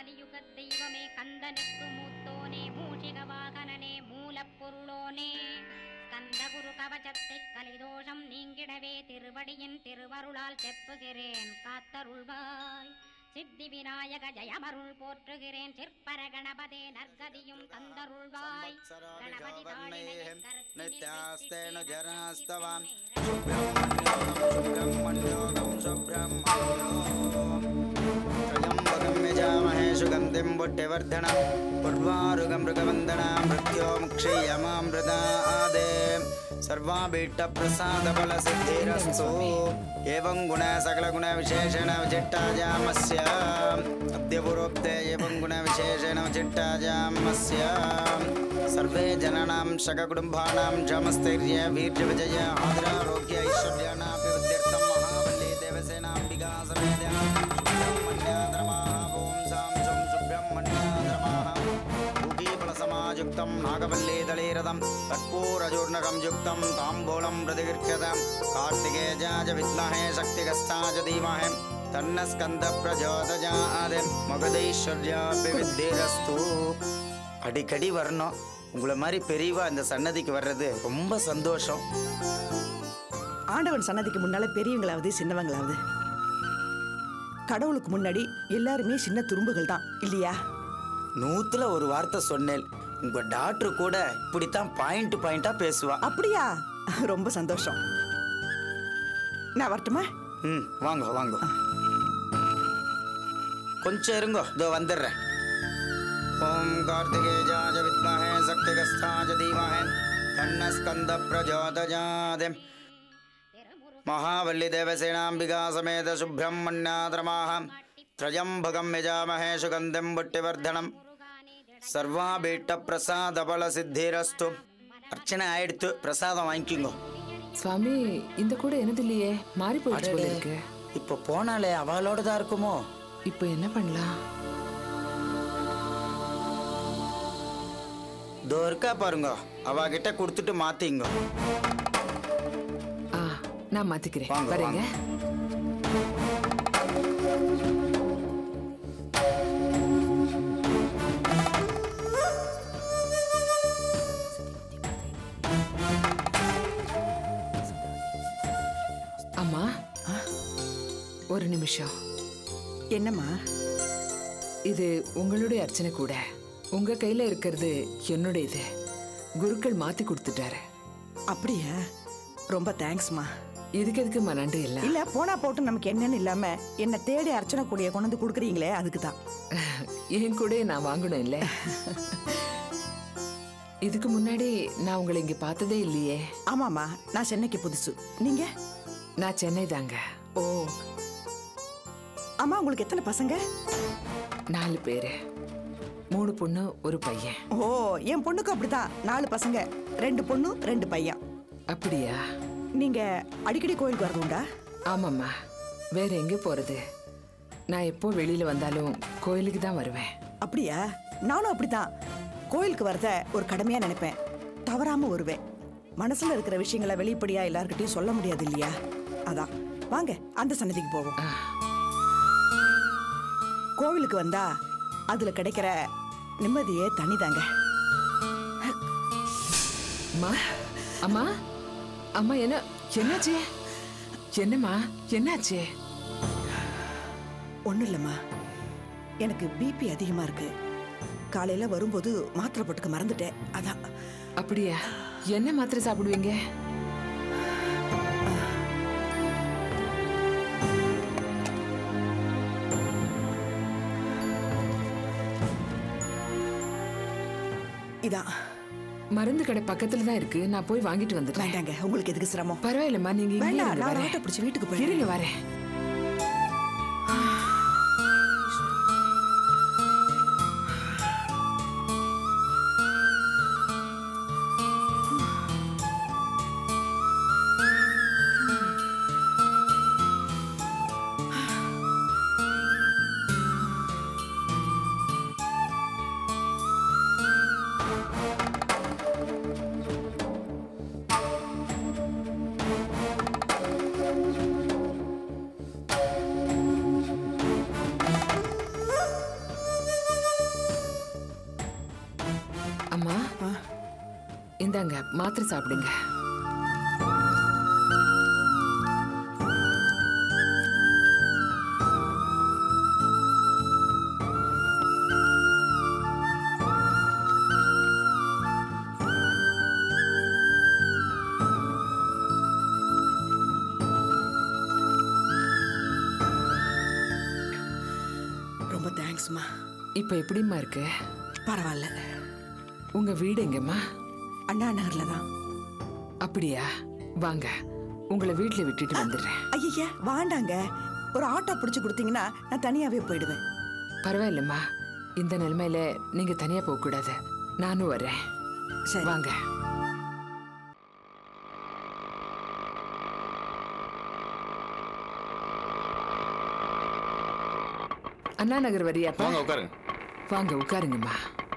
கலியுக தெய்வமே கந்தனுக்கு மூத்தோனே மூஷிக வாகனனே மூலப்பொருளோனே கந்த குரு கவசத்தை கலிதோஷம் நீங்கிடவே திருவடியின் திருவருளால் செப்புகிறேன் காத்தருள்வாய் சித்தி விநாயக ஜெயமருள் போற்றுகிறேன் சிற்பர கணபதே நற்கதியும் தந்தருள்வாய் கணபதி தாளினையின் கரத்தினில் நித்யாஸ்தேன வைத்திட்டேன் ஜனஸ்தவான் சுப்பிரமணியம் சுப்பிரமணியோகம் त्र्यम्बकं यजामहे सुगन्धिं बुद्धिवर्धनं उर्वारुगं मृगवन्दनां मृत्यो मुक्षीयमामृतादे सर्वाभीष्टप्रसादफलसिद्धिरस्तु एवं गुण सकलगुणविशेषेण विचिट्टाजामस्य अद्यपुरोक्ते एवं गुणविशेषेण विचिट्टाजामस्य सर्वे जनानां शककुटुम्बानां क्षमस्थैर्य वीर्यविजय आदरारोग्य ऐश्वर्याणाभिवृद्ध्यर्थं महाबली देवसेनाम्बिका समेत सुब्रह्मण्याद्रमाः ॐ सां शं सुब्रह्मण्याद्रमाः भूगीफलसमायुक्तं नागवल्लीदलीरथं कर्पूरचूर्णकं युक्तं ताम्बूलं प्रतिगृह्यतं कार्तिकेयाज विद्महे शक्तिकस्ताज धीमहि தன்னஸ்கந்தப்பிரஜோதஜாதே மகதைஸ்வர்யாபிவித்திரஸ்து அடிக்கடி வரணும் உங்களை மாதிரி பெரியவா இந்த சன்னதிக்கு வர்றது ரொம்ப சந்தோஷம் ஆண்டவன் சன்னதிக்கு முன்னால பெரியவங்களாவது சின்னவங்களாவது கடவுளுக்கு முன்னாடி எல்லாருமே சின்ன துரும்புகள் தான் இல்லையா நூத்துல ஒரு வார்த்தை சொன்னேன் உங்க டாக்டர் கூட இப்படித்தான் பாயிண்ட் பாயிண்டா பேசுவா அப்படியா ரொம்ப சந்தோஷம் நான் வரட்டுமா ம் வாங்க வாங்க கொஞ்சம் இருங்கோ இதோ வந்துடுறேன் ஓம் கார்த்திகேயாஜ வித்மஹே சக்திகஸ்தாஜ தீமஹே தன்னஸ்கந்த பிரஜோதஜாதே महावल्ली देवसेनाम्बिका समेत सुब्रह्मण्याद्रमाः त्रयम्बकं यजामहे सुगन्धिं बुट्टिवर्धनं சர்வாபீட்டப்பிரசாதபலசித்திரஸ்து அர்ச்சனை ஆயிடுத்து பிரசாதம் வாங்கிக்கோங்க சுவாமி இந்த கூட எனது இல்லையே மாறி போயிடுச்சு போல இருக்கு இப்போ போனாலே அவளோட தான் இருக்குமோ இப்போ என்ன பண்ணலாம் இதோ இருக்கா பாருங்க அவகிட்ட கொடுத்துட்டு மாத்திங்க ஆ நான் மாத்திக்கிறேன் வாங்க, வரேங்க அம்மா ஒரு நிமிஷம் என்னம்மா இது உங்களுடைய அர்ச்சனை கூட உங்க கையில இருக்கிறது என்னுடையது குருக்கள் மாத்தி கொடுத்துட்டாரு அப்படியா ரொம்ப தேங்க்ஸ்மா இதுக்கு எதுக்குமா நன்றி இல்ல இல்ல போனா போட்டு நமக்கு என்னன்னு இல்லாம என்ன தேடி அர்ச்சனை கூடிய கொண்டு வந்து கொடுக்குறீங்களே அதுக்கு தான் என் கூட நான் வாங்கணும் இல்ல இதுக்கு முன்னாடி நான் உங்களை இங்க பார்த்ததே இல்லையே ஆமாம்மா நான் சென்னைக்கு புதுசு நீங்க நான் சென்னை தாங்க ஓ அம்மா உங்களுக்கு எத்தனை பசங்க நாலு பேரு மூணு பொண்ணு ஒரு பையன் ஓ என் பொண்ணுக்கு அப்படிதான் நாலு பசங்க ரெண்டு பொண்ணு ரெண்டு பையன் அப்படியா நீங்க அடிக்கடி கோயிலுக்கு வரது உண்டா ஆமாம்மா வேற எங்க போறது நான் எப்போ வெளியில வந்தாலும் கோயிலுக்கு தான் வருவேன் அப்படியா நானும் அப்படிதான் கோயிலுக்கு வரத ஒரு கடமையா நினைப்பேன் தவறாம வருவேன் மனசுல இருக்கிற விஷயங்களை வெளிப்படையா எல்லார்கிட்டயும் சொல்ல முடியாது இல்லையா அதான் வாங்க அந்த சன்னதிக்கு போவோம் ஆ, கோவிலுக்கு வந்தா அதுல கிடைக்கிற நிம்மதியே தனிதாங்க அம்மா அம்மா அம்மா என்ன என்னாச்சு என்னம்மா என்னாச்சு ஒண்ணும் இல்லம்மா எனக்கு பிபி அதிகமா இருக்கு காலையில வரும்போது மாத்திரை போட்டுக்க மறந்துட்டேன் அதான் அப்படியா என்ன மாத்திரை சாப்பிடுவீங்க இதான் மருந்து கடை பக்கத்துல தான் இருக்கு நான் போய் வாங்கிட்டு வந்துட்டேன் வேண்டாங்க உங்களுக்கு எதுக்கு சிரமம் பரவாயில்லம்மா நீங்க இங்கே வேண்டாம் இருங்க, நான் வரேன். ஆட்டோ பிடிச்சு வீட்டுக்கு போயிடுறேன் இருங்க வரேன் இந்தாங்க மாத்திரை சாப்பிடுங்க ரொம்ப தேங்க்ஸ்மா இப்ப எப்படிம்மா இருக்கு பரவாயில்ல உங்க வீடு எங்கம்மா அண்ணா நகர்ல தான் அப்படியா வாங்க உங்களை வீட்டுல விட்டுட்டு வந்துடுறேன் ஐயா வாண்டாங்க ஒரு ஆட்டோ பிடிச்சு கொடுத்தீங்கன்னா நான் தனியாவே போயிடுவேன் பரவாயில்லம்மா இந்த நிலைமையில நீங்க தனியா போக கூடாது நானும் வரேன் சரி வாங்க அண்ணா நகர் வரியாப்பா வாங்க உட்காருங்க வாங்க உட்காருங்கம்மா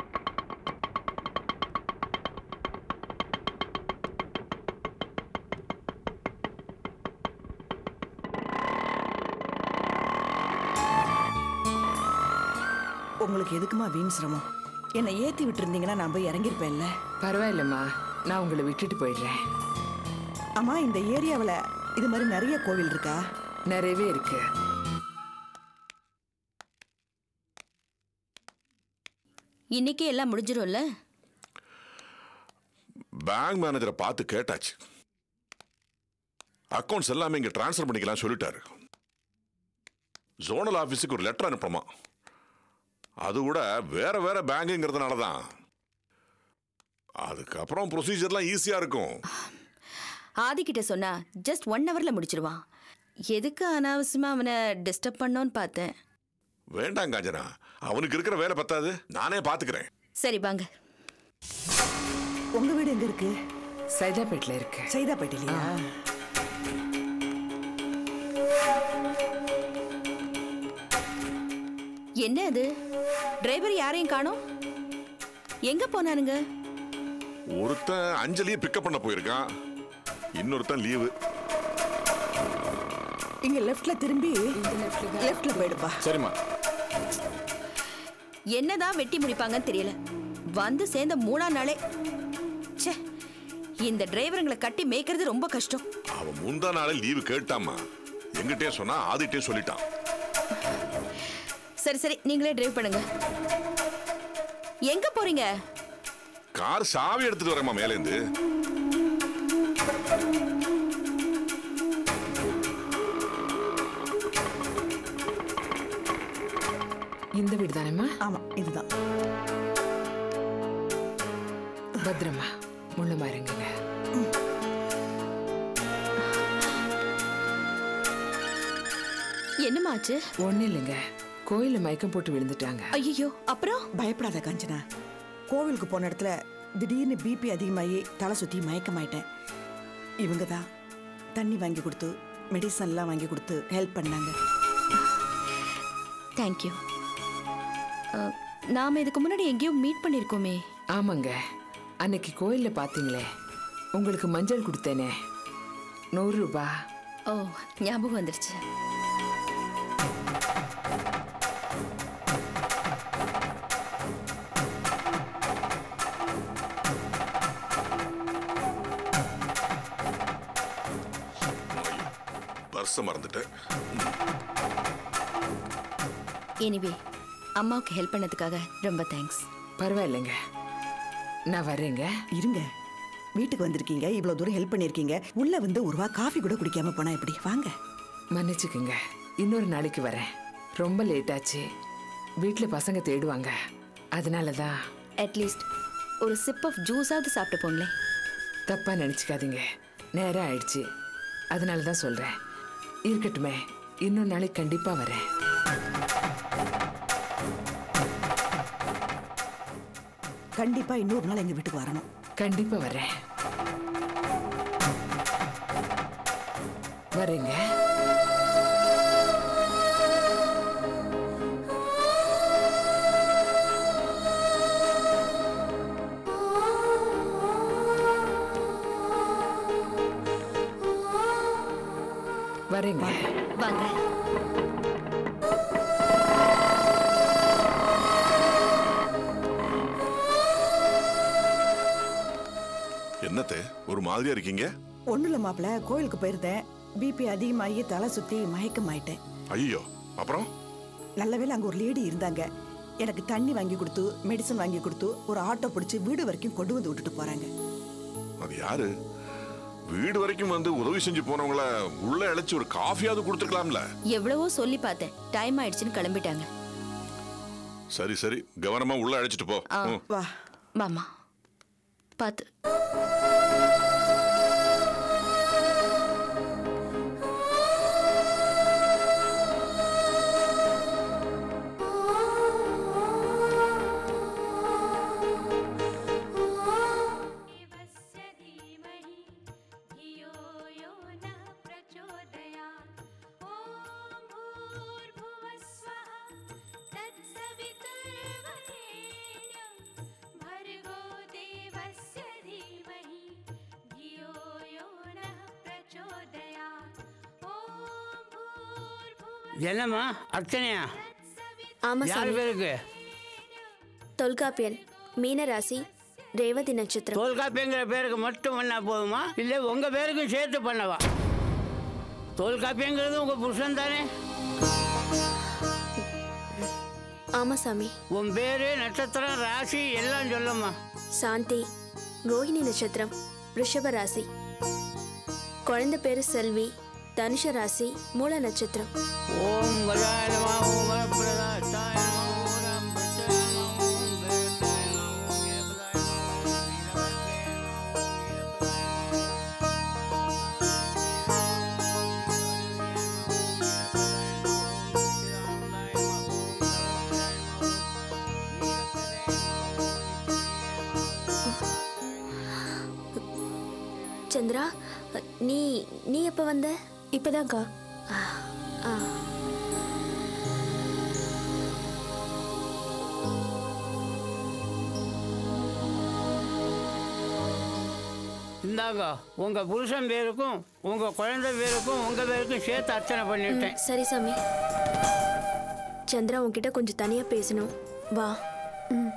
உங்களுக்கு எதுக்குமா வீண் சிரமம் என்னை ஏத்தி விட்டுருந்தீங்கன்னா நான் போய் இறங்கியிருப்பேன்ல பரவாயில்லம்மா நான் உங்களை விட்டுட்டு போயிடுறேன் அம்மா இந்த ஏரியாவில் இது மாதிரி நிறைய கோவில் இருக்கா நிறையவே இருக்கு இன்னைக்கு எல்லாம் முடிஞ்சிரும்ல பேங்க் மேனேஜரை பார்த்து கேட்டாச்சு அக்கவுண்ட்ஸ் எல்லாமே இங்க ட்ரான்ஸ்ஃபர் பண்ணிக்கலாம் சொல்லிட்டாரு ஜோனல் ஆஃபீஸுக்கு ஒரு லெட்டர் அனுப்பணுமா அது கூட வேற வேற பேங்குங்கிறதுனால தான் அதுக்கப்புறம் ப்ரொசீஜர்லாம் ஈஸியா இருக்கும் ஆதிக்கிட்ட சொன்னா ஜஸ்ட் ஒன் ஹவர்ல முடிச்சிருவான் எதுக்கு அனாவசியமா அவனை டிஸ்டர்ப் பண்ணோன்னு பார்த்தேன் வேண்டாம் காஞ்சனா அவனுக்கு இருக்கிற வேலை பத்தாது நானே பாத்துக்கிறேன் சரி வாங்க உங்க வீடு எங்க இருக்கு சைதாப்பேட்டில் இருக்கு சைதாப்பேட்டையிலையா என்ன அது டிரைவர் யாரையும் காணோம் எங்க போனானுங்க ஒருத்தன் அஞ்சலியை பிக்கப் பண்ண போயிருக்கான் இன்னொருத்தன் லீவு இங்க லெஃப்ட்ல திரும்பி லெஃப்ட்ல போயிடுப்பா சரிம்மா என்னதான் வெட்டி முடிப்பாங்கன்னு தெரியல வந்து சேர்ந்த மூணா நாளே ச்சே இந்த டிரைவருங்களை கட்டி மேய்க்கிறது ரொம்ப கஷ்டம் அவன் முந்தா நாளே லீவு கேட்டாமா எங்கிட்டே சொன்னா ஆதிட்டே சொல்லிட்டான் சரி சரி நீங்களே டிரைவ் பண்ணுங்க எங்க போறீங்க கார் சாவி எடுத்துட்டு வரேம்மா மேலேந்து இந்த வீடு தானேம்மா ஆமா இதுதான் பத்திரமா முள்ளமா இருங்குங்க என்னமாச்சு ஒன்றும் இல்லைங்க கோயிலில் மயக்கம் போட்டு விழுந்துட்டாங்க ஐயோ அப்புறம் பயப்படாத காஞ்சனா கோவிலுக்கு போன இடத்துல திடீர்னு பிபி அதிகமாகி தலை சுற்றி மயக்கமாயிட்டேன் இவங்க தான் தண்ணி வாங்கி கொடுத்து மெடிசன்லாம் வாங்கி கொடுத்து ஹெல்ப் பண்ணாங்க தேங்க்யூ நாம இதுக்கு முன்னாடி எங்கேயோ மீட் பண்ணியிருக்கோமே ஆமாங்க அன்னைக்கு கோயிலில் பார்த்தீங்களே உங்களுக்கு மஞ்சள் கொடுத்தேனே நூறு ரூபாய் ஓ ஞாபகம் வந்துருச்சு பர்ஸை மறந்துட்டேன் எனிவே அம்மாவுக்கு ஹெல்ப் பண்ணதுக்காக ரொம்ப தேங்க்ஸ் பரவாயில்லைங்க நான் வரேங்க இருங்க வீட்டுக்கு வந்திருக்கீங்க இவ்வளோ தூரம் ஹெல்ப் பண்ணியிருக்கீங்க உள்ள வந்து ஒரு ரூபா காஃபி கூட குடிக்காம போனா எப்படி வாங்க மன்னிச்சுக்குங்க இன்னொரு நாளைக்கு வரேன் ரொம்ப லேட் ஆச்சு வீட்டில் பசங்க தேடுவாங்க அதனால தான் அட்லீஸ்ட் ஒரு சிப் ஆஃப் ஜூஸாவது சாப்பிட்டு போங்களேன் தப்பாக நினச்சிக்காதீங்க நேரம் ஆயிடுச்சு அதனால தான் சொல்கிறேன் இருக்கட்டுமே இன்னொரு நாளைக்கு கண்டிப்பாக வரேன் கண்டிப்பா இன்னொரு நாள் எங்க வீட்டுக்கு வரணும் கண்டிப்பாக வரேன் வரேங்க வரேங்க வாங்க என்னத்தே ஒரு மாதிரியா இருக்கீங்க ஒன்றும் இல்லை மாப்பிள்ள கோயிலுக்கு போயிருந்தேன் பிபி அதிகமாகி தலை சுற்றி மயக்கம் ஆயிட்டேன் ஐயோ அப்புறம் நல்ல வேளை அங்கே ஒரு லேடி இருந்தாங்க எனக்கு தண்ணி வாங்கி கொடுத்து மெடிசன் வாங்கி கொடுத்து ஒரு ஆட்டோ பிடிச்சி வீடு வரைக்கும் கொண்டு வந்து விட்டுட்டு போறாங்க அது யாரு வீடு வரைக்கும் வந்து உதவி செஞ்சு போனவங்கள உள்ள இழைச்சு ஒரு காஃபியாவது கொடுத்துருக்கலாம்ல எவ்வளவோ சொல்லி பார்த்தேன் டைம் ஆயிடுச்சுன்னு கிளம்பிட்டாங்க சரி சரி கவனமா உள்ள அழைச்சிட்டு போ ஆ. ம். வா வாமா பார்த்து देवस्य धीमहि धियो यो नः प्रचोदयात् ॐ भूर्भुवः स्वः तत्सवितुर्वरेण्यं भर्गो देवस्य धीमहि धियो यो नः प्रचोदयात् ॐ भूर्भुवः என்னம்மா அர்ச்சனையா ஆமா யார் சாமி பேருக்கு தொல்காப்பியன் மீனராசி ரேவதி நட்சத்திரம் தொல்காப்பியங்கிற பேருக்கு மட்டும் பண்ணா போதுமா இல்லை உங்க பேருக்கும் சேர்த்து பண்ணவா தொல்காப்பியங்கிறது உங்க புருஷன் தானே ஆமா சாமி உன் பேரு நட்சத்திரம் ராசி எல்லாம் சொல்லும்மா சாந்தி ரோஹிணி நட்சத்திரம் ரிஷப ராசி குழந்தை பேரு செல்வி தனுஷ ராசி மூல நட்சத்திரம் ஓம் வராய நம ஓம் வரப்பிரதாய நம ஓம் ராம் பிரத்யாய நம ஓம் வேதாய நம ஓம் ஏகபதாய நம ஓம் வீரபத்ரே நம ஓம் வீரபத்ராய சந்திரா நீ நீ எப்ப வந்த இப்பதான்க்கா ஆ இந்தாங்க உங்க புருஷன் பேருக்கும் உங்க குழந்தை பேருக்கும் உங்க பேருக்கும் சேர்த்து அர்ச்சனை பண்ணிட்டேன் சரி சாமி சந்திரா உன்கிட்ட கொஞ்சம் தனியா பேசணும் வா ம்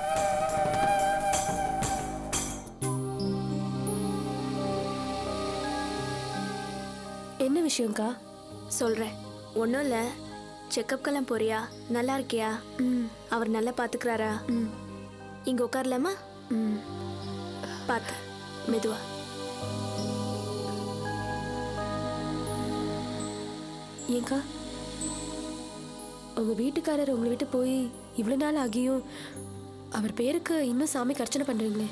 என்ன விஷயம்க்கா சொல்றேன் ஒன்றும் இல்லை செக்கப்க்கெல்லாம் போறியா நல்லா இருக்கியா ம் அவர் நல்லா பார்த்துக்கிறாரா ம் இங்கே உட்காரலாமா ம் பார்த்து மெதுவா ஏங்கா உங்க வீட்டுக்காரர் உங்களை விட்டு போய் இவ்வளவு நாள் ஆகியும் அவர் பேருக்கு இன்னும் சாமிக்கு அர்ச்சனை பண்றீங்களே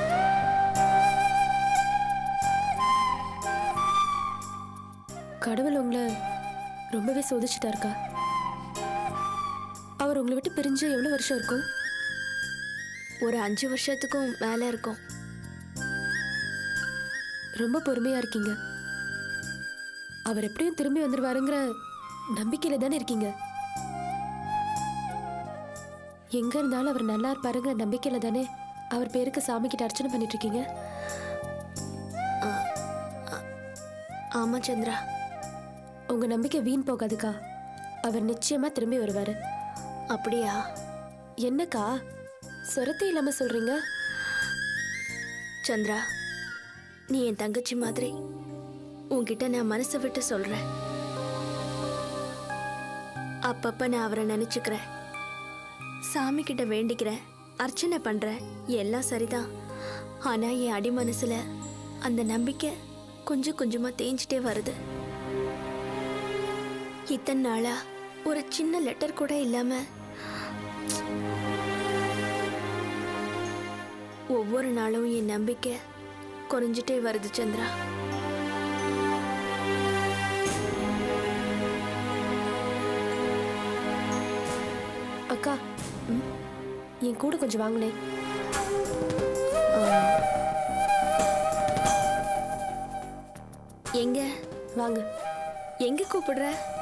கடவுள் உங்களை ரொம்பவே சோதிச்சுட்டாருக்கா அவர் உங்களை விட்டு பிரிஞ்சு எவ்வளவு வருஷம் இருக்கும் ஒரு அஞ்சு வருஷத்துக்கும் மேல இருக்கும் ரொம்ப பொறுமையா இருக்கீங்க அவர் எப்படியும் திரும்பி வந்துருவாருங்கிற நம்பிக்கையில தானே இருக்கீங்க எங்க இருந்தாலும் அவர் நல்லா இருப்பாருங்கிற நம்பிக்கையில தானே அவர் பேருக்கு சாமி கிட்ட அர்ச்சனை பண்ணிட்டு இருக்கீங்க ஆமா சந்திரா உங்க நம்பிக்கை வீண் போகாதுக்கா அவர் நிச்சயமா திரும்பி வருவாரு அப்படியா என்னக்கா சொரத்தை இல்லாம சொல்றீங்க சந்திரா நீ என் தங்கச்சி மாதிரி உன்கிட்ட நான் மனசை விட்டு சொல்றேன் அப்பப்ப நான் அவரை நினைச்சுக்கிறேன் சாமி கிட்ட வேண்டிக்கிறேன் அர்ச்சனை பண்றேன் எல்லாம் சரிதான் ஆனா என் அடி மனசுல அந்த நம்பிக்கை கொஞ்சம் கொஞ்சமா தேஞ்சிட்டே வருது இத்தனை நாளா ஒரு சின்ன லெட்டர் கூட இல்லாம ஒவ்வொரு நாளும் என் நம்பிக்கை குறைஞ்சிட்டே வருது சந்திரா அக்கா ம், என் கூட கொஞ்சம் வாங்கினேன் எங்க வாங்க எங்க கூப்பிடுற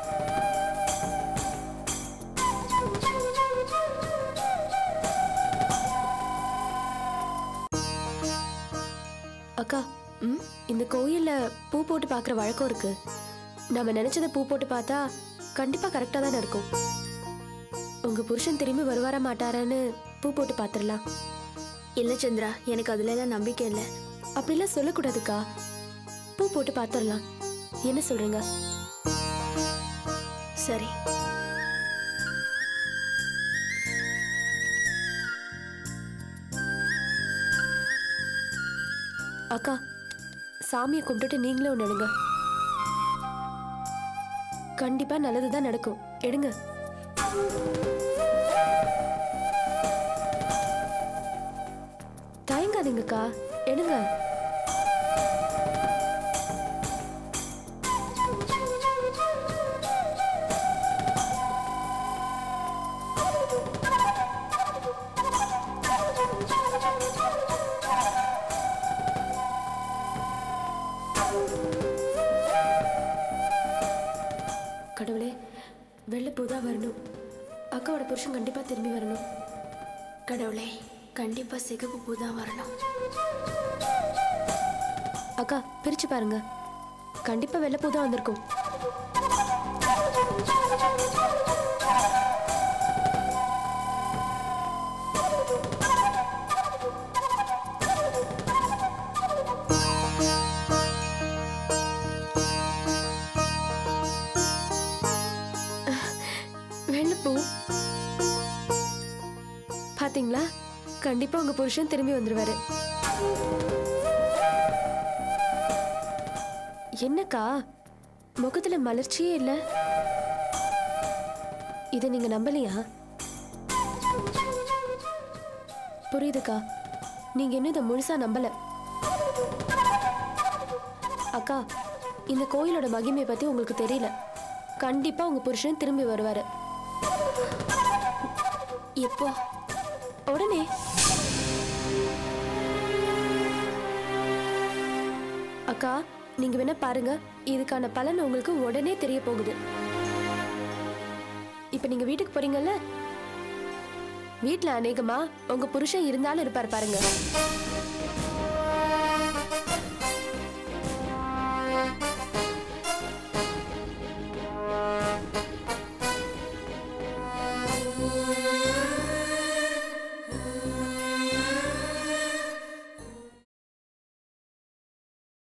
அக்கா ம் இந்த கோயில்ல பூ போட்டு பார்க்குற வழக்கம் இருக்கு நம்ம நினைச்சதை பூ போட்டு பார்த்தா கண்டிப்பா கரெக்டா தானே இருக்கும் உங்க புருஷன் திரும்பி வருவாரா மாட்டாரான்னு பூ போட்டு பார்த்துடலாம் இல்ல சந்திரா எனக்கு அதுல எல்லாம் நம்பிக்கை இல்லை அப்படிலாம் சொல்லக்கூடாதுக்கா பூ போட்டு பார்த்துடலாம் என்ன சொல்றீங்க சரி அக்கா சாமியை கும்பிட்டுட்டு நீங்களே ஒன்று எடுங்க கண்டிப்பா நல்லதுதான் நடக்கும் எடுங்க தயங்காதீங்கக்கா எடுங்க கடவுளே வெள்ளைப்பூ தான் வரணும் அக்காவோட புருஷன் கண்டிப்பா திரும்பி வரணும் கடவுளே கண்டிப்பா சிகப்பு பூ தான் வரணும் அக்கா பிரிச்சு பாருங்க கண்டிப்பா வெள்ளைப்பூ தான் வந்திருக்கும் வெள்ளைப்பூ பாத்தீங்களா கண்டிப்பா உங்க புருஷன் திரும்பி வந்துருவாரு என்னக்கா முகத்துல மலர்ச்சியே இல்ல இதை நீங்க நம்பலையா புரியுதுக்கா நீங்க இன்னும் இதை முழுசா நம்பல அக்கா இந்த கோயிலோட மகிமையை பத்தி உங்களுக்கு தெரியல கண்டிப்பா உங்க புருஷன் திரும்பி வருவாரு எப்போ உடனே அக்கா நீங்க வேணா பாருங்க இதுக்கான பலன் உங்களுக்கு உடனே தெரிய போகுது இப்ப நீங்க வீட்டுக்கு போறீங்கல்ல வீட்ல அநேகமா உங்க புருஷன் இருந்தாலும் இருப்பார் பாருங்க